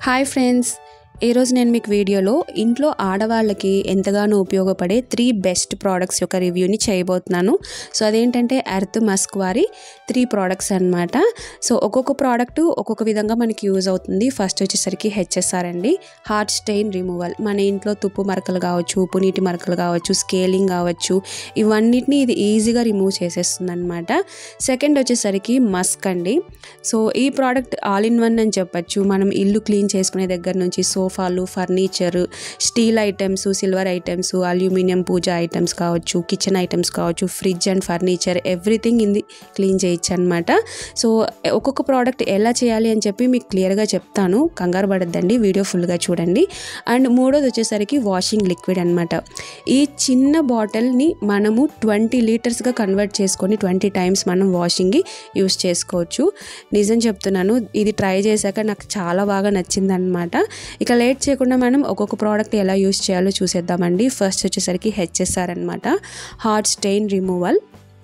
hi friends ఈరోజు నేను మీకు వీడియోలో ఇంట్లో ఆడవాళ్ళకి ఎంతగానో ఉపయోగపడే త్రీ బెస్ట్ ప్రోడక్ట్స్ యొక్క రివ్యూని చేయబోతున్నాను సో అదేంటంటే ఎర్త్ మస్క్ వారి త్రీ ప్రోడక్ట్స్ అన్నమాట సో ఒక్కొక్క ప్రోడక్ట్ ఒక్కొక్క విధంగా మనకి యూజ్ అవుతుంది ఫస్ట్ వచ్చేసరికి హెచ్ఎస్ఆర్ అండి హార్ట్ స్టెయిన్ రిమూవల్ మన ఇంట్లో తుప్పు మరకలు కావచ్చు ఉప్పు నీటి మరకలు కావచ్చు స్కేలింగ్ కావచ్చు ఇవన్నిటిని ఇది ఈజీగా రిమూవ్ చేసేస్తుంది అనమాట సెకండ్ వచ్చేసరికి మస్క్ అండి సో ఈ ప్రోడక్ట్ ఆల్ ఇన్ వన్ అని చెప్పచ్చు మనం ఇల్లు క్లీన్ చేసుకునే దగ్గర నుంచి సోఫాలు furniture steel items silver items aluminium పూజ ఐటమ్స్ కావచ్చు కిచెన్ ఐటమ్స్ కావచ్చు ఫ్రిడ్జ్ అండ్ ఫర్నిచర్ ఎవ్రీథింగ్ ఇది క్లీన్ చేయొచ్చు అనమాట సో ఒక్కొక్క ప్రోడక్ట్ ఎలా చేయాలి అని చెప్పి మీకు క్లియర్గా చెప్తాను కంగారు పడద్దండి వీడియో ఫుల్గా చూడండి అండ్ మూడోది వచ్చేసరికి వాషింగ్ లిక్విడ్ అనమాట ఈ చిన్న బాటిల్ని మనము ట్వంటీ లీటర్స్గా కన్వర్ట్ చేసుకొని ట్వంటీ టైమ్స్ మనం వాషింగ్కి యూస్ చేసుకోవచ్చు నిజం చెప్తున్నాను ఇది ట్రై చేశాక నాకు చాలా బాగా నచ్చింది అనమాట ఇక లేట్ చేయకుండా మనం ఒక్కొక్క ప్రోడక్ట్ ఎలా యూస్ చేయాలో చూసేద్దామండి ఫస్ట్ వచ్చేసరికి హెచ్ఎస్ఆర్ అనమాట హార్ట్ స్టెయిన్ రిమూవల్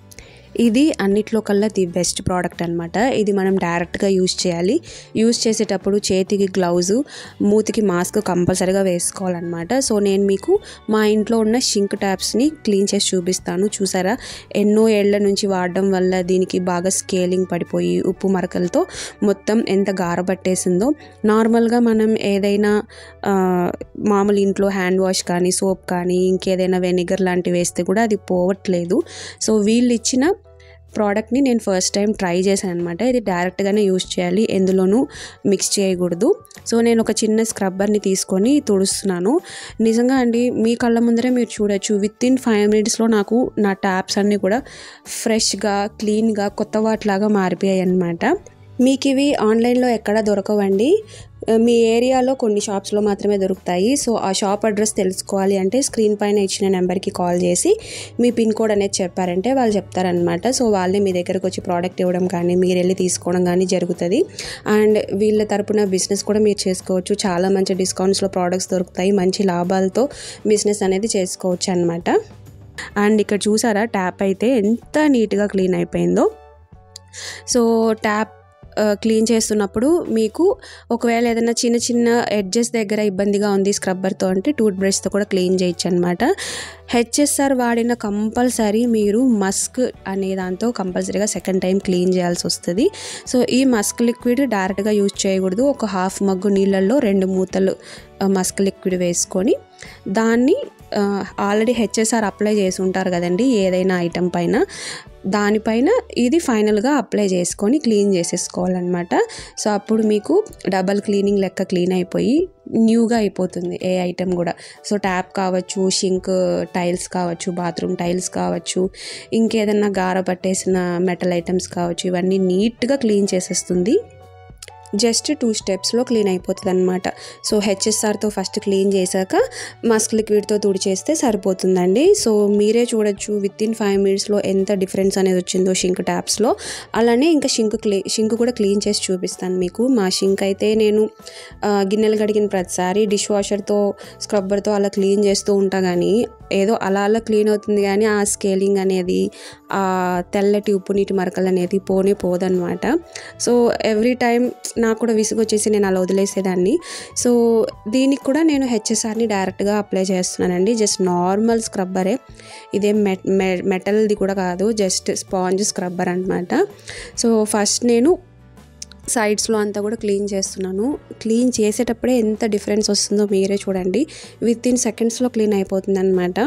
ఇది అన్నిట్లో కల్లా ది బెస్ట్ ప్రోడక్ట్ అనమాట ఇది మనం డైరెక్ట్గా యూజ్ చేయాలి యూజ్ చేసేటప్పుడు చేతికి గ్లౌజు మూతికి మాస్క్ కంపల్సరీగా వేసుకోవాలన్నమాట సో నేను మీకు మా ఇంట్లో ఉన్న షింక్ ట్యాప్స్ని క్లీన్ చేసి చూపిస్తాను చూసారా ఎన్నో ఏళ్ల నుంచి వాడడం వల్ల దీనికి బాగా స్కేలింగ్ పడిపోయి ఉప్పు మరకలతో మొత్తం ఎంత గారబట్టేసిందో నార్మల్గా మనం ఏదైనా ఆ, మామూలు ఇంట్లో హ్యాండ్ వాష్ కానీ సోప్ కానీ ఇంకేదైనా వెనిగర్ లాంటివి వేస్తే కూడా అది పోవట్లేదు సో వీళ్ళు ఇచ్చిన ప్రోడక్ట్ని నేను ఫస్ట్ టైం ట్రై చేశాను అనమాట ఇది డైరెక్ట్గానే యూస్ చేయాలి ఎందులోనూ మిక్స్ చేయకూడదు సో నేను ఒక చిన్న స్క్రబ్బర్ని తీసుకొని తుడుస్తున్నాను నిజంగా అండి మీ కళ్ళ ముందరే మీరు చూడొచ్చు విత్ ఇన్ ఫైవ్ మినిట్స్లో నాకు నా ట్యాప్స్ అన్నీ కూడా ఫ్రెష్గా క్లీన్గా కొత్త వాటిలాగా మారిపోయాయి అనమాట మీకు ఇవి ఆన్లైన్లో ఎక్కడ దొరకవండి మీ ఏరియాలో కొన్ని షాప్స్లో మాత్రమే దొరుకుతాయి సో ఆ షాప్ అడ్రస్ తెలుసుకోవాలి అంటే స్క్రీన్ పైన ఇచ్చిన నెంబర్కి కాల్ చేసి మీ పిన్ కోడ్ అనేది చెప్పారంటే వాళ్ళు చెప్తారనమాట సో వాళ్ళే మీ దగ్గరకు వచ్చి ప్రోడక్ట్ ఇవ్వడం కానీ మీరు వెళ్ళి తీసుకోవడం కానీ జరుగుతుంది అండ్ వీళ్ళ తరపున బిజినెస్ కూడా మీరు చేసుకోవచ్చు చాలా మంచి డిస్కౌంట్స్లో ప్రోడక్ట్స్ దొరుకుతాయి మంచి లాభాలతో బిజినెస్ అనేది చేసుకోవచ్చు అనమాట అండ్ ఇక్కడ చూసారా ట్యాప్ అయితే ఎంత నీట్గా క్లీన్ అయిపోయిందో సో ట్యాప్ ఆ, క్లీన్ చేస్తున్నప్పుడు మీకు ఒకవేళ ఏదైనా చిన్న చిన్న ఎడ్జెస్ దగ్గర ఇబ్బందిగా ఉంది స్క్రబ్బర్తో అంటే టూత్ బ్రష్తో కూడా క్లీన్ చేయొచ్చు అనమాట హెచ్ఎస్ఆర్ వాడిన కంపల్సరీ మీరు మస్క్ అనే దాంతో కంపల్సరీగా సెకండ్ టైం క్లీన్ చేయాల్సి వస్తుంది సో ఈ మస్క్ లిక్విడ్ డైరెక్ట్గా యూజ్ చేయకూడదు ఒక హాఫ్ మగ్గు నీళ్ళల్లో రెండు మూతలు ఆ, మస్క్ లిక్విడ్ వేసుకొని దాన్ని ఆల్రెడీ హెచ్ఎస్ఆర్ అప్లై చేసి ఉంటారు కదండి ఏదైనా ఐటెం పైన దానిపైన ఇది ఫైనల్గా అప్లై చేసుకొని క్లీన్ చేసేసుకోవాలన్నమాట సో అప్పుడు మీకు డబల్ క్లీనింగ్ లెక్క క్లీన్ అయిపోయి న్యూగా అయిపోతుంది ఏ ఐటెం కూడా సో ట్యాప్ కావచ్చు షింక్ టైల్స్ కావచ్చు బాత్రూమ్ టైల్స్ కావచ్చు ఇంకేదన్నా గార పట్టేసిన మెటల్ ఐటమ్స్ కావచ్చు ఇవన్నీ నీట్గా క్లీన్ చేసేస్తుంది జస్ట్ టూ స్టెప్స్లో క్లీన్ అయిపోతుంది అనమాట సో హెచ్ఎస్ఆర్తో ఫస్ట్ క్లీన్ చేశాక మస్క్ లిక్విడ్తో తుడిచేస్తే సరిపోతుందండి సో మీరే చూడొచ్చు విత్ ఇన్ ఫైవ్ మినిట్స్లో ఎంత డిఫరెన్స్ అనేది వచ్చిందో షింక్ ట్యాప్స్లో అలానే ఇంకా షింక్ క్లీ షింక్ కూడా క్లీన్ చేసి చూపిస్తాను మీకు మా షింక్ అయితే నేను ఆ, గిన్నెలు కడిగిన ప్రతిసారి డిష్ వాషర్తో స్క్రబ్బర్తో అలా క్లీన్ చేస్తూ ఉంటా కానీ ఏదో అలా అలా క్లీన్ అవుతుంది కానీ ఆ స్కేలింగ్ అనేది ఆ తెల్లటి ఉప్పు నీటి మరకలు అనేది పోనే పోదనమాట సో ఎవ్రీ టైం నాకు కూడా విసుగు వచ్చేసి నేను అలా వదిలేసేదాన్ని సో దీనికి కూడా నేను హెచ్ఎస్ఆర్ని డైరెక్ట్గా అప్లై చేస్తున్నానండి జస్ట్ నార్మల్ స్క్రబ్బరే ఇదేం మెట్ మెటల్ది కూడా కాదు జస్ట్ స్పాంజ్ స్క్రబ్బర్ అనమాట సో ఫస్ట్ నేను సైడ్స్లో అంతా కూడా క్లీన్ చేస్తున్నాను క్లీన్ చేసేటప్పుడే ఎంత డిఫరెన్స్ వస్తుందో మీరే చూడండి విత్ ఇన్ సెకండ్స్లో క్లీన్ అయిపోతుంది అనమాట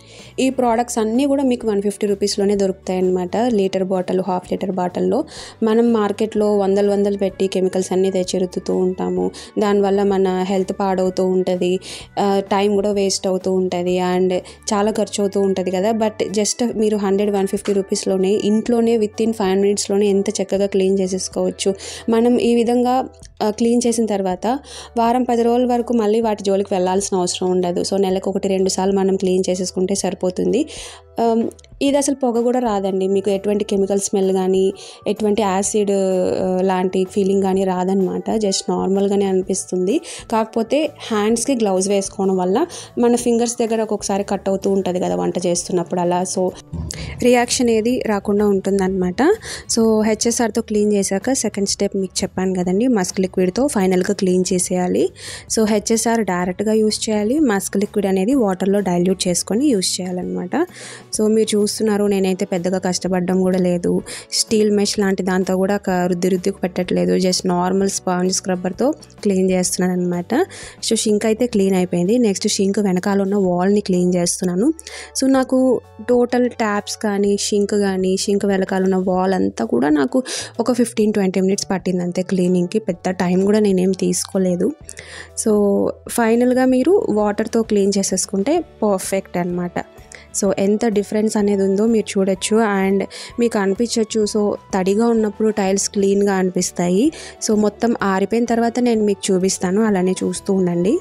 ఈ ప్రోడక్ట్స్ అన్నీ కూడా మీకు వన్ ఫిఫ్టీ రూపీస్లోనే దొరుకుతాయి అనమాట లీటర్ బాటిల్ హాఫ్ లీటర్ బాటిల్లో మనం మార్కెట్లో వందలు వందలు పెట్టి కెమికల్స్ అన్నీ తెచ్చి రుద్దుతూ ఉంటాము దానివల్ల మన హెల్త్ పాడవుతూ ఉంటుంది టైం కూడా వేస్ట్ అవుతూ ఉంటుంది అండ్ చాలా ఖర్చు అవుతూ ఉంటుంది కదా బట్ జస్ట్ మీరు హండ్రెడ్ వన్ ఫిఫ్టీ రూపీస్లోనే ఇంట్లోనే విత్ ఇన్ ఫైవ్ మినిట్స్లోనే ఎంత చక్కగా క్లీన్ చేసేసుకోవచ్చు మనం ఈ విధంగా క్లీన్ చేసిన తర్వాత వారం పది రోజుల వరకు మళ్ళీ వాటి జోలికి వెళ్ళాల్సిన అవసరం ఉండదు సో నెలకు ఒకటి రెండు సార్లు మనం క్లీన్ చేసేసుకుంటే సరిపోతుంది ఆమ్, ఇది అసలు పొగ కూడా రాదండి మీకు ఎటువంటి కెమికల్ స్మెల్ కానీ ఎటువంటి యాసిడ్ ఆ, లాంటి ఫీలింగ్ కానీ రాదనమాట జస్ట్ నార్మల్గానే అనిపిస్తుంది కాకపోతే హ్యాండ్స్కి గ్లౌజ్ వేసుకోవడం వల్ల మన ఫింగర్స్ దగ్గర ఒక్కొక్కసారి కట్ అవుతూ ఉంటుంది కదా వంట చేస్తున్నప్పుడు అలా సో రియాక్షన్ ఏది రాకుండా ఉంటుందన్నమాట సో హెచ్ఎస్ఆర్తో క్లీన్ చేశాక సెకండ్ స్టెప్ మీకు చెప్పాను కదండి మస్క్ లిక్విడ్తో ఫైనల్గా క్లీన్ చేసేయాలి సో హెచ్ఎస్ఆర్ డైరెక్ట్గా యూస్ చేయాలి మస్క్ లిక్విడ్ అనేది వాటర్లో డైల్యూట్ చేసుకొని యూస్ చేయాలన్నమాట సో మీరు చూస్తున్నారు నేనైతే పెద్దగా కష్టపడడం కూడా లేదు స్టీల్ మెష్ లాంటి దాంతో కూడా ఒక రుద్ది రుద్దికి పెట్టట్లేదు జస్ట్ నార్మల్ స్పాంజ్ స్క్రబ్బర్తో క్లీన్ చేస్తున్నాను అనమాట సో షింక్ అయితే క్లీన్ అయిపోయింది నెక్స్ట్ షింక్ వెనకాల ఉన్న వాల్ని క్లీన్ చేస్తున్నాను సో నాకు టోటల్ ట్యాప్స్ కానీ షింక్ కానీ షింక్ వెనకాల ఉన్న వాల్ అంతా కూడా నాకు ఒక ఫిఫ్టీన్ ట్వంటీ మినిట్స్ పట్టింది అంతే క్లీనింగ్కి పెద్ద టైం కూడా నేనేం తీసుకోలేదు సో ఫైనల్గా మీరు వాటర్తో క్లీన్ చేసేసుకుంటే పర్ఫెక్ట్ అనమాట సో ఎంత డిఫరెన్స్ అనేది ఉందో మీరు చూడొచ్చు అండ్ మీకు అనిపించవచ్చు సో తడిగా ఉన్నప్పుడు టైల్స్ క్లీన్గా అనిపిస్తాయి సో మొత్తం ఆరిపోయిన తర్వాత నేను మీకు చూపిస్తాను అలానే చూస్తూ ఉండండి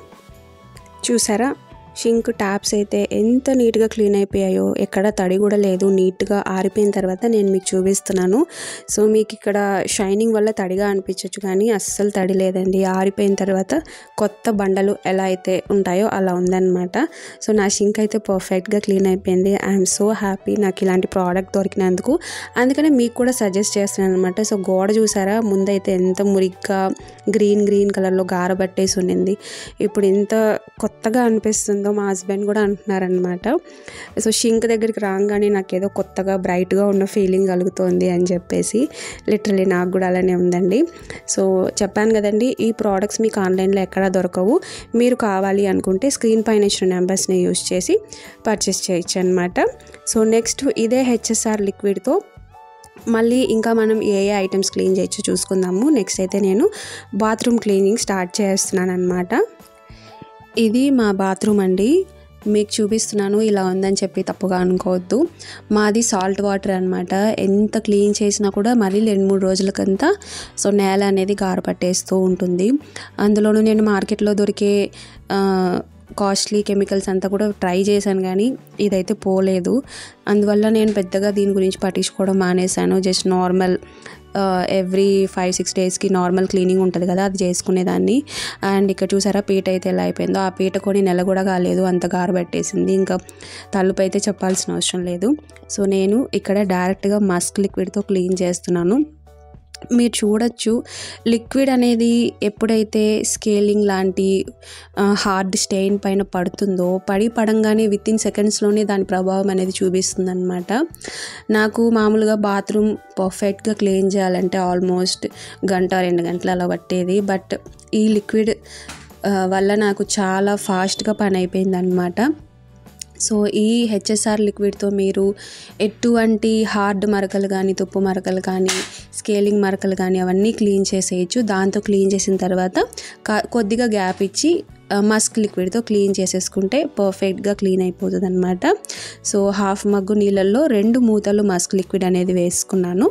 చూసారా షింక్ ట్యాప్స్ అయితే ఎంత నీట్గా క్లీన్ అయిపోయాయో ఎక్కడ తడి కూడా లేదు నీట్గా ఆరిపోయిన తర్వాత నేను మీకు చూపిస్తున్నాను సో మీకు ఇక్కడ షైనింగ్ వల్ల తడిగా అనిపించవచ్చు కానీ అస్సలు తడి లేదండి ఆరిపోయిన తర్వాత కొత్త బండలు ఎలా అయితే ఉంటాయో అలా ఉందన్నమాట సో నా షింక్ అయితే పర్ఫెక్ట్గా క్లీన్ అయిపోయింది ఐఎమ్ సో హ్యాపీ నాకు ఇలాంటి ప్రోడక్ట్ దొరికినందుకు అందుకనే మీకు కూడా సజెస్ట్ చేస్తున్నాను అనమాట సో గోడ చూసారా ముందైతే ఎంత మురిగ్గా గ్రీన్ గ్రీన్ కలర్లో గార పట్టేసి ఉండింది ఇప్పుడు ఇంత కొత్తగా అనిపిస్తుందో మా హస్బెండ్ కూడా అంటున్నారనమాట సో షింక్ దగ్గరికి రాగానే నాకు ఏదో కొత్తగా బ్రైట్గా ఉన్న ఫీలింగ్ కలుగుతోంది అని చెప్పేసి లిటరలీ నాకు కూడా అలానే ఉందండి సో చెప్పాను కదండి ఈ ప్రోడక్ట్స్ మీకు ఆన్లైన్లో ఎక్కడా దొరకవు మీరు కావాలి అనుకుంటే స్క్రీన్ పైన ఇచ్చిన నెంబర్స్ని యూస్ చేసి పర్చేస్ చేయొచ్చు అనమాట సో నెక్స్ట్ ఇదే హెచ్ఎస్ఆర్ లిక్విడ్తో మళ్ళీ ఇంకా మనం ఏ ఏ ఐటమ్స్ క్లీన్ చేయొచ్చు చూసుకుందాము నెక్స్ట్ అయితే నేను బాత్రూమ్ క్లీనింగ్ స్టార్ట్ చేస్తున్నాను అనమాట ఇది మా బాత్రూమ్ అండి మీకు చూపిస్తున్నాను ఇలా ఉందని చెప్పి తప్పుగా అనుకోవద్దు మాది సాల్ట్ వాటర్ అనమాట ఎంత క్లీన్ చేసినా కూడా మళ్ళీ రెండు మూడు రోజులకంతా సో నేల అనేది గారపట్టేస్తూ ఉంటుంది అందులోనూ నేను మార్కెట్లో దొరికే ఆ, కాస్ట్లీ కెమికల్స్ అంతా కూడా ట్రై చేశాను కానీ ఇదైతే పోలేదు అందువల్ల నేను పెద్దగా దీని గురించి పట్టించుకోవడం మానేశాను just normal every five six డేస్కి నార్మల్ క్లీనింగ్ ఉంటుంది కదా అది చేసుకునేదాన్ని అండ్ ఇక్కడ చూసారా పీట అయితే ఎలా అయిపోయిందో ఆ పీట కొని నెల కూడా కాలేదు అంత గారు పెట్టేసింది ఇంకా తలుపు అయితే చెప్పాల్సిన అవసరం లేదు సో నేను ఇక్కడ డైరెక్ట్గా మస్క్ లిక్విడ్తో క్లీన్ చేస్తున్నాను మీరు చూడొచ్చు లిక్విడ్ అనేది ఎప్పుడైతే స్కేలింగ్ లాంటి హార్డ్ స్టెయిన్ పైన పడుతుందో పడి పడంగానే విత్ ఇన్ సెకండ్స్లోనే దాని ప్రభావం అనేది చూపిస్తుంది అనమాట నాకు మామూలుగా బాత్రూమ్ పర్ఫెక్ట్గా క్లీన్ చేయాలంటే ఆల్మోస్ట్ గంట రెండు గంటలు అలా పట్టేది బట్ ఈ లిక్విడ్ వల్ల నాకు చాలా ఫాస్ట్గా పని అయిపోయింది అనమాట సో ఈ హెచ్ఎస్ఆర్ లిక్విడ్తో మీరు ఎటువంటి హార్డ్ మరకలు కానీ తుప్పు మరకలు కానీ స్కేలింగ్ మరకలు కానీ అవన్నీ క్లీన్ చేసేయచ్చు దాంతో క్లీన్ చేసిన తర్వాత కా- కొద్దిగా గ్యాప్ ఇచ్చి ఆ, మస్క్ లిక్విడ్తో క్లీన్ చేసేసుకుంటే పర్ఫెక్ట్గా క్లీన్ అయిపోతుంది అనమాట సో హాఫ్ మగ్గు నీళ్ళల్లో రెండు మూతలు మస్క్ లిక్విడ్ అనేది వేసుకున్నాను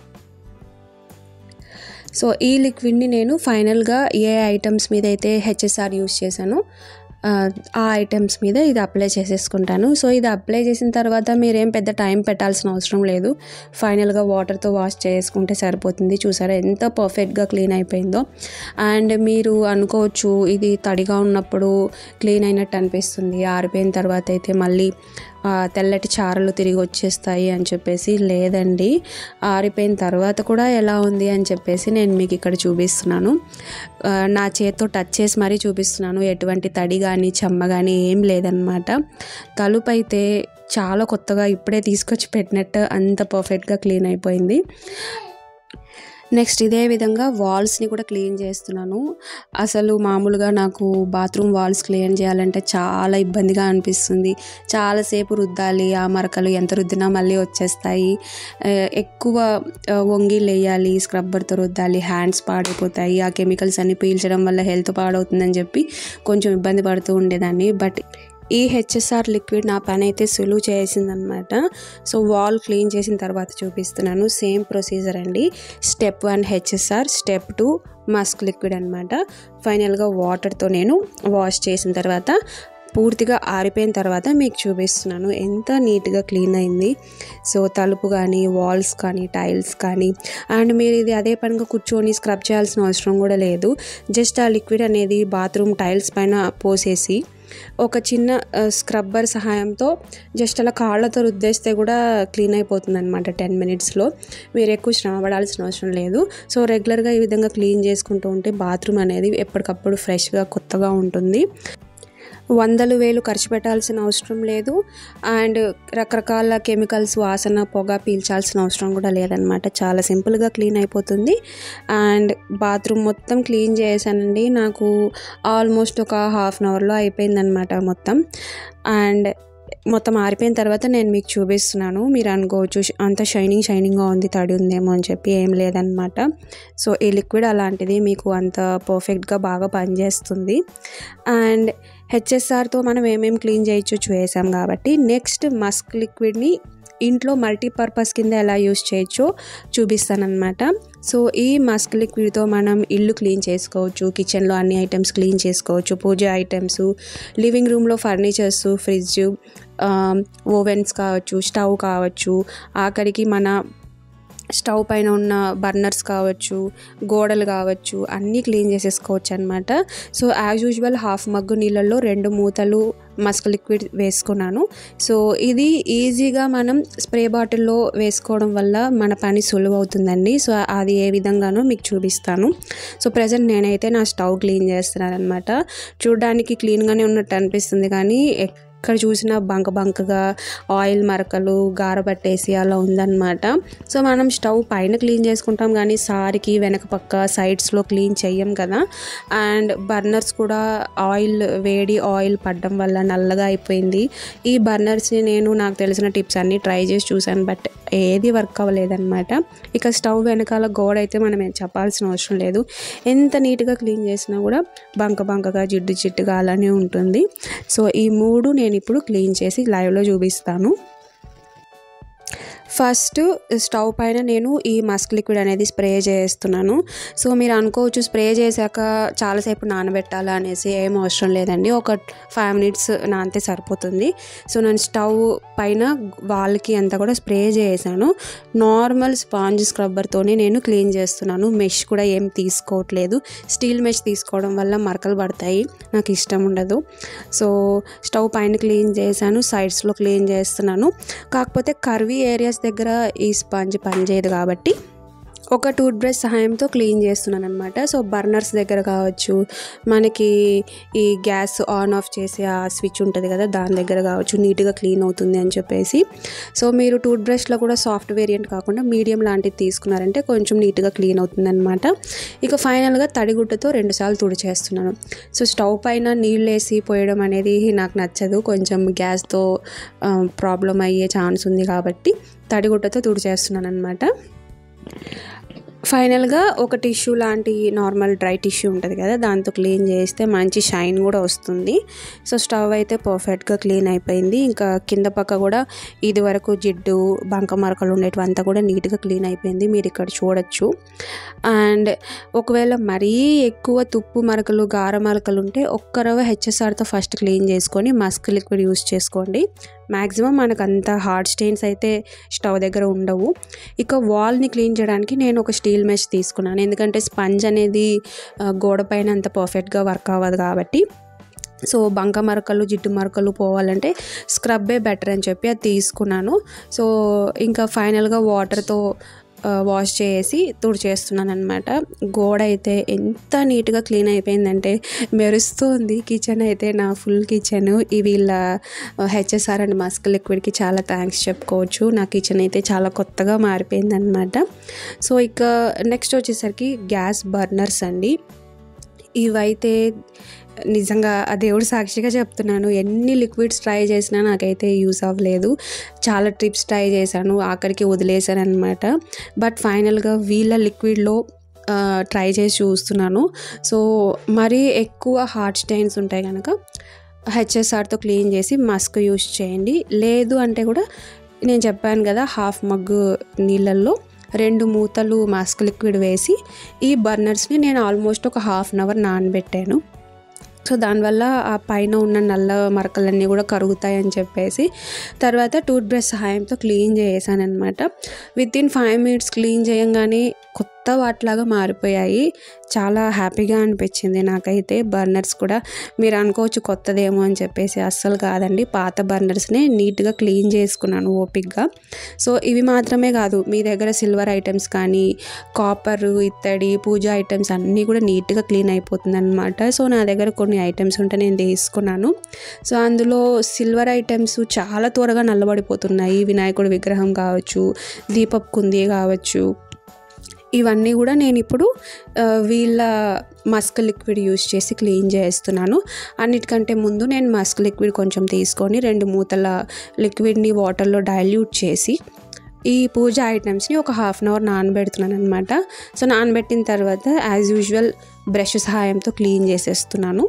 సో ఈ లిక్విడ్ని నేను ఫైనల్గా ఏ ఐటమ్స్ మీద అయితే హెచ్ఎస్ఆర్ యూస్ చేశానో ఆ, ఆ ఐటమ్స్ మీద ఇది అప్లై చేసేసుకుంటాను సో ఇది అప్లై చేసిన తర్వాత మీరేం పెద్ద టైం పెట్టాల్సిన అవసరం లేదు ఫైనల్గా వాటర్తో వాష్ చేసుకుంటే సరిపోతుంది చూసారా ఎంత పర్ఫెక్ట్గా క్లీన్ అయిపోయిందో అండ్ మీరు అనుకోవచ్చు ఇది తడిగా ఉన్నప్పుడు క్లీన్ అయినట్టు అనిపిస్తుంది ఆరిపోయిన తర్వాత అయితే మళ్ళీ ఆ, తెల్లటి చారలు తిరిగి వచ్చేస్తాయి అని చెప్పేసి లేదండి ఆరిపోయిన తర్వాత కూడా ఎలా ఉంది అని చెప్పేసి నేను మీకు ఇక్కడ చూపిస్తున్నాను ఆ, నా చేత్తో టచ్ చేసి మరీ చూపిస్తున్నాను ఎటువంటి తడి కానీ చెమ్మ కానీ ఏం లేదనమాట తలుపు అయితే చాలా కొత్తగా ఇప్పుడే తీసుకొచ్చి పెట్టినట్టు అంత పర్ఫెక్ట్గా క్లీన్ అయిపోయింది నెక్స్ట్ ఇదే విధంగా వాల్స్ని కూడా క్లీన్ చేస్తున్నాను అసలు మామూలుగా నాకు బాత్రూమ్ వాల్స్ క్లీన్ చేయాలంటే చాలా ఇబ్బందిగా అనిపిస్తుంది చాలాసేపు రుద్దాలి ఆ మరకలు ఎంత రుద్దినా మళ్ళీ వచ్చేస్తాయి ఆ, ఎక్కువ ఆ, వంగి లేయాలి స్క్రబ్బర్తో రుద్దాలి హ్యాండ్స్ పాడైపోతాయి ఆ కెమికల్స్ అన్ని పీల్చడం వల్ల హెల్త్ పాడవుతుందని చెప్పి కొంచెం ఇబ్బంది పడుతూ ఉండేదాన్ని బట్ ఈ హెచ్ఎస్ఆర్ లిక్విడ్ నా పని అయితే సులువు చేసిందనమాట సో వాల్ క్లీన్ చేసిన తర్వాత చూపిస్తున్నాను సేమ్ ప్రొసీజర్ అండి step one HSR step two musk liquid అనమాట ఫైనల్గా వాటర్తో నేను వాష్ చేసిన తర్వాత పూర్తిగా ఆరిపోయిన తర్వాత మీకు చూపిస్తున్నాను ఎంత నీట్గా క్లీన్ అయింది సో తలుపు కానీ వాల్స్ కానీ టైల్స్ కానీ అండ్ మీరు ఇది అదే పనిగా కూర్చొని స్క్రబ్ చేయాల్సిన అవసరం కూడా లేదు జస్ట్ ఆ లిక్విడ్ అనేది బాత్రూమ్ టైల్స్ పైన పోసేసి ఒక చిన్న స్క్రబ్బర్ సహాయంతో జస్ట్ అలా కాళ్ళతో రుద్దేస్తే కూడా క్లీన్ అయిపోతుంది అనమాట టెన్ మినిట్స్లో మీరు ఎక్కువ శ్రమ పడాల్సిన అవసరం లేదు సో రెగ్యులర్గా ఈ విధంగా క్లీన్ చేసుకుంటూ ఉంటే బాత్రూమ్ అనేది ఎప్పటికప్పుడు ఫ్రెష్గా కొత్తగా ఉంటుంది వందలు వేలు ఖర్చు పెట్టాల్సిన అవసరం లేదు అండ్ రకరకాల కెమికల్స్ వాసన పొగ పీల్చాల్సిన అవసరం కూడా లేదనమాట చాలా సింపుల్గా క్లీన్ అయిపోతుంది అండ్ బాత్రూమ్ మొత్తం క్లీన్ చేశానండి నాకు ఆల్మోస్ట్ ఒక హాఫ్ అన్ అవర్లో అయిపోయిందనమాట మొత్తం అండ్ మొత్తం ఆరిపోయిన తర్వాత నేను మీకు చూపిస్తున్నాను మీరు అనుకోవచ్చు అంత షైనింగ్ షైనింగ్గా ఉంది తడి ఉందేమో అని చెప్పి ఏం లేదనమాట సో ఈ లిక్విడ్ అలాంటిది మీకు అంత పర్ఫెక్ట్గా బాగా పనిచేస్తుంది అండ్ హెచ్ఎస్ఆర్తో మనం ఏమేమి క్లీన్ చేయొచ్చు చూసాం కాబట్టి నెక్స్ట్ మస్క్ లిక్విడ్ని ఇంట్లో మల్టీపర్పస్ కింద ఎలా యూస్ చేయొచ్చో చూపిస్తానమాట సో ఈ మస్క్ లిక్విడ్తో మనం ఇల్లు క్లీన్ చేసుకోవచ్చు కిచెన్లో అన్ని ఐటమ్స్ క్లీన్ చేసుకోవచ్చు పూజ ఐటమ్స్ లివింగ్ రూమ్లో ఫర్నిచర్స్ ఫ్రిడ్జ్ ఓవెన్స్ కావచ్చు స్టవ్ కావచ్చు ఆఖరికి మన స్టవ్ పైన ఉన్న బర్నర్స్ కావచ్చు గోడలు కావచ్చు అన్నీ క్లీన్ చేసేసుకోవచ్చు అనమాట so as usual half mug నీళ్ళల్లో రెండు మూతలు మస్క్ లిక్విడ్ వేసుకున్నాను సో ఇది ఈజీగా మనం స్ప్రే బాటిల్లో వేసుకోవడం వల్ల మన పని సులువు అవుతుందండి సో అది ఏ విధంగానో మీకు చూపిస్తాను సో ప్రజెంట్ నేనైతే నా స్టవ్ క్లీన్ చేస్తున్నాను అనమాట చూడడానికి క్లీన్గానే ఉన్నట్టు అనిపిస్తుంది కానీ ఎక్కడ చూసినా బంక బంకగా ఆయిల్ మరకలు గారబట్టేసి అలా ఉందన్నమాట సో మనం స్టవ్ పైన క్లీన్ చేసుకుంటాం కానీ సారికి వెనక పక్క సైడ్స్లో క్లీన్ చెయ్యం కదా అండ్ బర్నర్స్ కూడా ఆయిల్ వేడి ఆయిల్ పడడం వల్ల నల్లగా అయిపోయింది ఈ బర్నర్స్ని నేను నాకు తెలిసిన టిప్స్ అన్నీ ట్రై చేసి చూశాను బట్ ఏది వర్క్ అవ్వలేదన్నమాట ఇక స్టవ్ వెనకాల గోడ అయితే మనం ఏం చెప్పాల్సిన అవసరం లేదు ఎంత నీట్గా క్లీన్ చేసినా కూడా బంక బంకగా జిడ్డు జిడ్డుగా అలానే ఉంటుంది సో ఈ మూడు నేను ఇప్పుడు క్లీన్ చేసి లైవ్లో చూపిస్తాను ఫస్ట్ స్టవ్ పైన నేను ఈ మస్క్ లిక్విడ్ అనేది స్ప్రే చేస్తున్నాను సో మీరు అనుకోవచ్చు స్ప్రే చేశాక చాలాసేపు నానబెట్టాలా అనేసి ఏం అవసరం లేదండి ఒక ఫైవ్ మినిట్స్ నానితే సరిపోతుంది సో నేను స్టవ్ పైన వాళ్ళకి అంతా కూడా స్ప్రే చేసాను నార్మల్ స్పాంజ్ స్క్రబ్బర్తోనే నేను క్లీన్ చేస్తున్నాను మెష్ కూడా ఏం తీసుకోవట్లేదు స్టీల్ మెష్ తీసుకోవడం వల్ల మరకలు పడతాయి నాకు ఇష్టం ఉండదు సో స్టవ్ పైన క్లీన్ చేశాను సైడ్స్లో క్లీన్ చేస్తున్నాను కాకపోతే కర్వీ ఏరియాస్ దగ్గర ఈ స్పాంజ్ పనిచేయదు కాబట్టి ఒక టూత్ బ్రష్ సహాయంతో క్లీన్ చేస్తున్నాను అనమాట సో బర్నర్స్ దగ్గర కావచ్చు మనకి ఈ గ్యాస్ ఆన్ ఆఫ్ చేసే ఆ స్విచ్ ఉంటుంది కదా దాని దగ్గర కావచ్చు నీట్గా క్లీన్ అవుతుంది అని చెప్పేసి సో మీరు టూత్ బ్రష్లో కూడా సాఫ్ట్ వేరియంట్ కాకుండా మీడియం లాంటిది తీసుకున్నారంటే కొంచెం నీట్గా క్లీన్ అవుతుంది అనమాట ఇక ఫైనల్గా తడిగుడ్డతో రెండుసార్లు తుడిచేస్తున్నాను సో స్టవ్ పైన నీళ్ళు వేసి పోయడం అనేది నాకు నచ్చదు కొంచెం గ్యాస్తో ప్రాబ్లం అయ్యే ఛాన్స్ ఉంది కాబట్టి తడిగుడ్డతో తుడిచేస్తున్నాను అనమాట ఫైనల్గా ఒక టిష్యూ లాంటి నార్మల్ డ్రై టిష్యూ ఉంటుంది కదా దాంతో క్లీన్ చేస్తే మంచి షైన్ కూడా వస్తుంది సో స్టవ్ అయితే పర్ఫెక్ట్గా క్లీన్ అయిపోయింది ఇంకా కింద పక్క కూడా ఇది వరకు జిడ్డు బంక మరకలు ఉండేటివంతా కూడా నీట్గా క్లీన్ అయిపోయింది మీరు ఇక్కడ చూడొచ్చు అండ్ ఒకవేళ మరీ ఎక్కువ తుప్పు మరకలు గార మరకలు ఉంటే ఒక్క రవ్వ హెచ్ఎస్ఆర్తో ఫస్ట్ క్లీన్ చేసుకొని మస్క్ లిక్విడ్ యూస్ చేసుకోండి మ్యాక్సిమం మనకు అంత హార్డ్ స్టెయిన్స్ అయితే స్టవ్ దగ్గర ఉండవు ఇక వాల్ని క్లీన్ చేయడానికి నేను ఒక స్టీల్ మెష్ తీసుకున్నాను ఎందుకంటే స్పంజ్ అనేది గోడ పైన అంత పర్ఫెక్ట్గా వర్క్ అవ్వదు కాబట్టి సో బంక మరకలు జిడ్డు మరకలు పోవాలంటే స్క్రబ్బే బెటర్ అని చెప్పి అది తీసుకున్నాను సో ఇంకా ఫైనల్గా వాటర్తో వాష్ చేసి తుడిచేస్తున్నాను అనమాట గోడ అయితే ఎంత నీట్గా క్లీన్ అయిపోయిందంటే మెరుస్తుంది కిచెన్ అయితే నా ఫుల్ కిచెన్ ఈ వీళ్ళ హెచ్ఎస్ఆర్ అండ్ మస్క్ లిక్విడ్కి చాలా థ్యాంక్స్ చెప్పుకోవచ్చు నా కిచెన్ అయితే చాలా కొత్తగా మారిపోయింది అనమాట సో ఇక నెక్స్ట్ వచ్చేసరికి గ్యాస్ బర్నర్స్ అండి ఇవైతే నిజంగా ఆ దేవుడు సాక్షిగా చెప్తున్నాను ఎన్ని లిక్విడ్స్ ట్రై చేసినా నాకైతే యూస్ అవ్వలేదు చాలా ట్రిప్స్ ట్రై చేశాను ఆఖరికి వదిలేశాను అనమాట బట్ ఫైనల్గా వీళ్ళ లిక్విడ్లో ట్రై చేసి చూస్తున్నాను సో మరీ ఎక్కువ హార్ట్ స్టైన్స్ ఉంటాయి కనుక హెచ్ఎస్ఆర్తో క్లీన్ చేసి మస్క్ యూస్ చేయండి లేదు అంటే కూడా నేను చెప్పాను కదా హాఫ్ మగ్గు నీళ్ళల్లో రెండు మూతలు మాస్క్ లిక్విడ్ వేసి ఈ బర్నర్స్ని నేను ఆల్మోస్ట్ ఒక హాఫ్ అన్ అవర్ నానబెట్టాను సో దానివల్ల ఆ పైన ఉన్న నల్ల మరకలన్నీ కూడా కరుగుతాయి అని చెప్పేసి తర్వాత టూత్ బ్రష్ సహాయంతో క్లీన్ చేసాను అనమాట within five minutes clean చేయంగానే కొత్త వాటిలాగా మారిపోయాయి చాలా హ్యాపీగా అనిపించింది నాకైతే బర్నర్స్ కూడా మీరు అనుకోవచ్చు కొత్తదేమో అని చెప్పేసి అస్సలు కాదండి పాత బర్నర్స్నే నీట్గా క్లీన్ చేసుకున్నాను ఓపిక్గా సో ఇవి మాత్రమే కాదు మీ దగ్గర సిల్వర్ ఐటమ్స్ కానీ కాపర్ ఇత్తడి పూజ ఐటమ్స్ అన్నీ కూడా నీట్గా క్లీన్ అయిపోతుంది అనమాట సో నా దగ్గర కొన్ని ఐటమ్స్ ఉంటే నేను తీసుకున్నాను సో అందులో సిల్వర్ ఐటమ్స్ చాలా త్వరగా నల్లబడిపోతున్నాయి వినాయకుడి విగ్రహం కావచ్చు దీపపు కుంది కావచ్చు ఇవన్నీ కూడా నేను ఇప్పుడు ఆ, వీళ్ళ మస్క్ లిక్విడ్ యూస్ చేసి క్లీన్ చేస్తున్నాను అన్నిటికంటే ముందు నేను మస్క్ లిక్విడ్ కొంచెం తీసుకొని రెండు మూతల లిక్విడ్ని వాటర్లో డైల్యూట్ చేసి ఈ పూజ ఐటమ్స్ని ఒక హాఫ్ అన్ అవర్ నానబెడుతున్నాను అనమాట సో నానబెట్టిన తర్వాత యాజ్ యూజువల్ బ్రష్ సహాయంతో క్లీన్ చేసేస్తున్నాను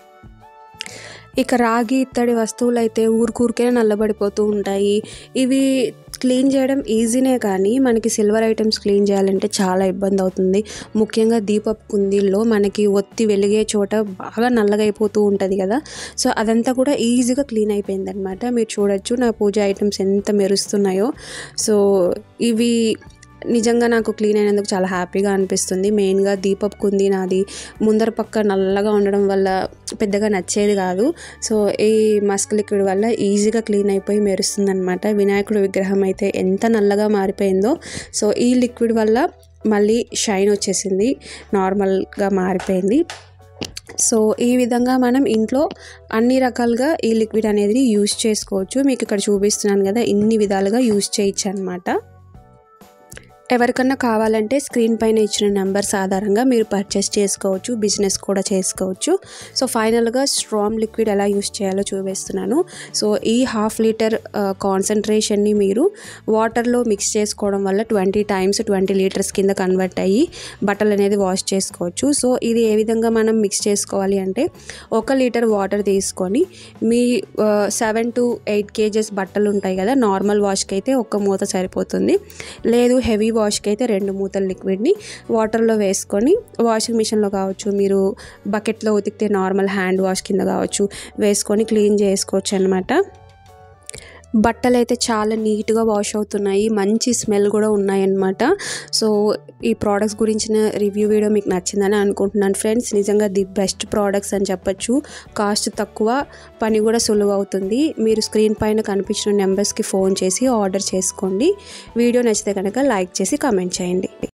ఇక రాగి ఇత్తడి వస్తువులు అయితే ఊరికూరికే నల్లబడిపోతూ ఉంటాయి ఇవి క్లీన్ చేయడం ఈజీనే కానీ మనకి సిల్వర్ ఐటమ్స్ క్లీన్ చేయాలంటే చాలా ఇబ్బంది అవుతుంది ముఖ్యంగా దీపపు కుందీల్లో మనకి ఒత్తి వెలిగే చోట బాగా నల్లగా అయిపోతూ ఉంటుంది కదా సో అదంతా కూడా ఈజీగా క్లీన్ అయిపోయింది అనమాట మీరు చూడొచ్చు నా పూజ ఐటమ్స్ ఎంత మెరుస్తున్నాయో సో ఇవి నిజంగా నాకు క్లీన్ అయినందుకు చాలా హ్యాపీగా అనిపిస్తుంది మెయిన్గా దీపపు కుంది నాది ముందర పక్క నల్లగా ఉండడం వల్ల పెద్దగా నచ్చేది కాదు సో ఈ మస్క్ లిక్విడ్ వల్ల ఈజీగా క్లీన్ అయిపోయి మెరుస్తుంది అనమాట వినాయకుడి విగ్రహం అయితే ఎంత నల్లగా మారిపోయిందో సో ఈ లిక్విడ్ వల్ల మళ్ళీ షైన్ వచ్చేసింది నార్మల్గా మారిపోయింది సో ఈ విధంగా మనం ఇంట్లో అన్ని రకాలుగా ఈ లిక్విడ్ అనేది యూస్ చేసుకోవచ్చు మీకు ఇక్కడ చూపిస్తున్నాను కదా ఇన్ని విధాలుగా యూస్ చేయొచ్చు అనమాట ఎవరికన్నా కావాలంటే స్క్రీన్ పైన ఇచ్చిన నెంబర్స్ ఆధారంగా మీరు పర్చేస్ చేసుకోవచ్చు బిజినెస్ కూడా చేసుకోవచ్చు సో ఫైనల్గా స్ట్రాంగ్ లిక్విడ్ ఎలా యూస్ చేయాలో చూపిస్తున్నాను సో ఈ హాఫ్ లీటర్ కాన్సన్ట్రేషన్ని మీరు వాటర్లో మిక్స్ చేసుకోవడం వల్ల ట్వంటీ టైమ్స్ ట్వంటీ లీటర్స్ కింద కన్వర్ట్ అయ్యి బట్టలు అనేది వాష్ చేసుకోవచ్చు సో ఇది ఏ విధంగా మనం మిక్స్ చేసుకోవాలి అంటే ఒక లీటర్ వాటర్ తీసుకొని మీ సెవెన్ టు ఎయిట్ కేజెస్ బట్టలు ఉంటాయి కదా నార్మల్ వాష్కి అయితే ఒక్క మూత సరిపోతుంది లేదు హెవీ వాష్కి అయితే రెండు మూతల లిక్విడ్ని వాటర్లో వేసుకొని వాషింగ్ మిషన్లో కావచ్చు మీరు బకెట్లో ఉతికితే నార్మల్ హ్యాండ్ వాష్ కింద కావచ్చు వేసుకొని క్లీన్ చేసుకోవచ్చు అనమాట బట్టలు అయితే చాలా నీట్గా వాష్ అవుతున్నాయి మంచి స్మెల్ కూడా ఉన్నాయన్నమాట సో ఈ ప్రోడక్ట్స్ గురించిన రివ్యూ వీడియో మీకు నచ్చిందని అనుకుంటున్నాను ఫ్రెండ్స్ నిజంగా ది బెస్ట్ ప్రోడక్ట్స్ అని చెప్పొచ్చు కాస్ట్ తక్కువ పని కూడా సులువు అవుతుంది మీరు స్క్రీన్ పైన కనిపించిన నెంబర్స్కి ఫోన్ చేసి ఆర్డర్ చేసుకోండి వీడియో నచ్చితే కనుక లైక్ చేసి కామెంట్ చేయండి